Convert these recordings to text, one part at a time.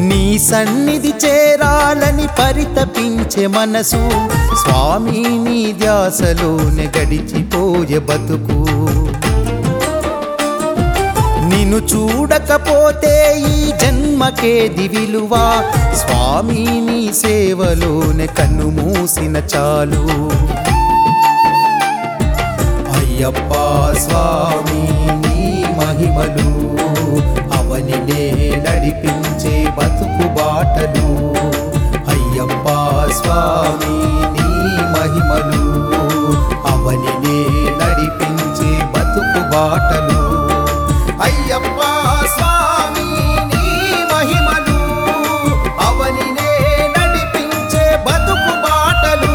నీ సన్నిధి చేరాలని పరితపించే మనసు స్వామి నీ ధ్యాసలోనే గడిచిపోయే బతుకు నిన్ను చూడకపోతే ఈ జన్మకేది విలువ స్వామి నీ సేవలోనే కన్ను మూసిన చాలు అయ్యప్ప స్వామి నీ మహిమలు అవనినే నడిపించే బతుకు బాటలు అయ్యప్ప స్వామి నీ మహిమలు అవనినే నడిపించే బతుకు బాటలు అయ్యప్ప స్వామి నీ మహిమలు అవనినే నడిపించే బతుకు బాటలు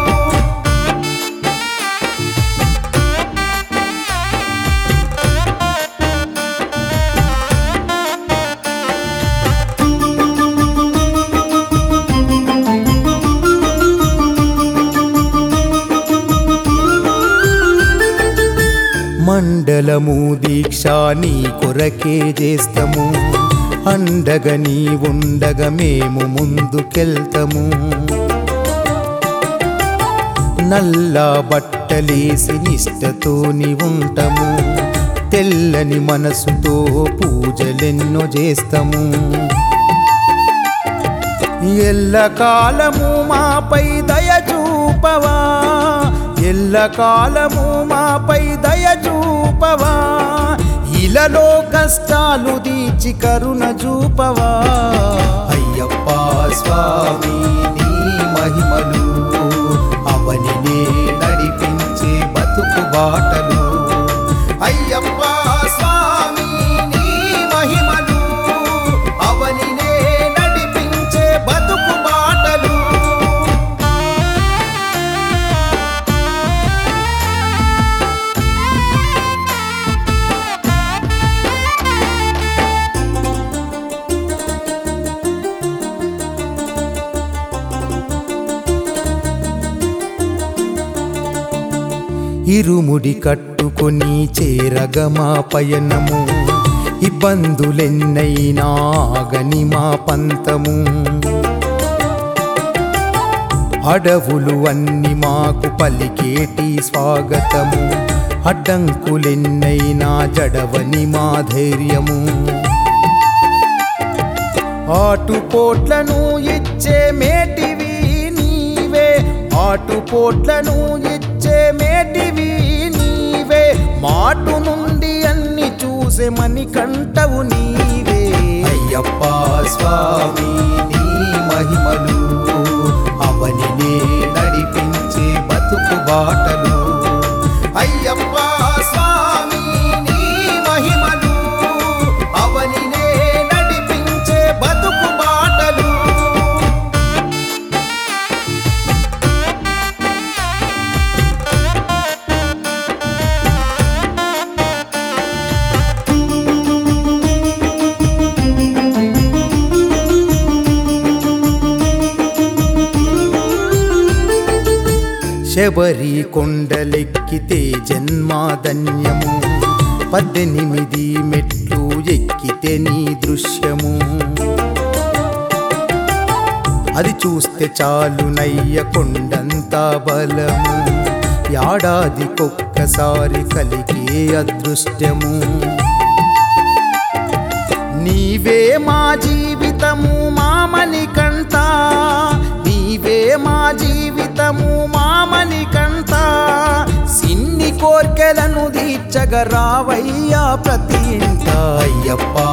మండలము దీక్ష నీ కొరకే చేస్తాము అండగా నీ ఉండగా మేము ముందుకెళ్తాము నల్ల బట్టలేసి నిష్టతో నీ ఉంటాము తెల్లని మనసుతో పూజలెన్నో చేస్తాము ఎల్లకాలము మాపై దయ చూపవా ఎల్లకాలము మాపై దయ చూపవా ఇలలో కష్టాలు దీచి కరుణ చూపవా అయ్యప్ప స్వామి నీ మహిమలు అవనినే నడిపించే బతుకు బాటలు అయ్యప్ప స్వామి నీ మహిమలు అవనినే నడిపించే బతుకు బాటలు ఇరుముడి కట్టుకొని చేరగమా పయనము ఇబ్బందులెన్నైనా ఆగని మా పంతము అడవులు అన్ని మాకు పలికేటి స్వాగతము అడ్డంకులెన్నైనా జడవని మా ధైర్యము ఆటుపోట్లను ఇచ్చే మేటివి నీవే ఆటుపోట్లను ఇచ్చే మేటివి నీవే మాటు నుండి అన్ని చూసే మని కంటవు నీవే అయ్యప్ప స్వామి నీ మహిమలు అవనినే నడిపించే బతుకు బాటలు అయ్యప్ప స్వామి నీ మహిమలు అవనినే నడిపించే బతుకు బాటలు శబరి కొండలెక్కితే జన్మాధన్యము పద్దెనిమిది మెట్లు ఎక్కితే నీ దృశ్యము అది చూస్తే చాలు నయ్య కొండంత బలము ఏడాదికొక్కసారి కలిగే అదృష్టము నీవే మా జీవితము మామని కంట నీవే మా జీవితము మామని కంట సిన్ని కోర్కెలను తీర్చగ రావయ్యా ప్రతి ఇంట అయ్యప్ప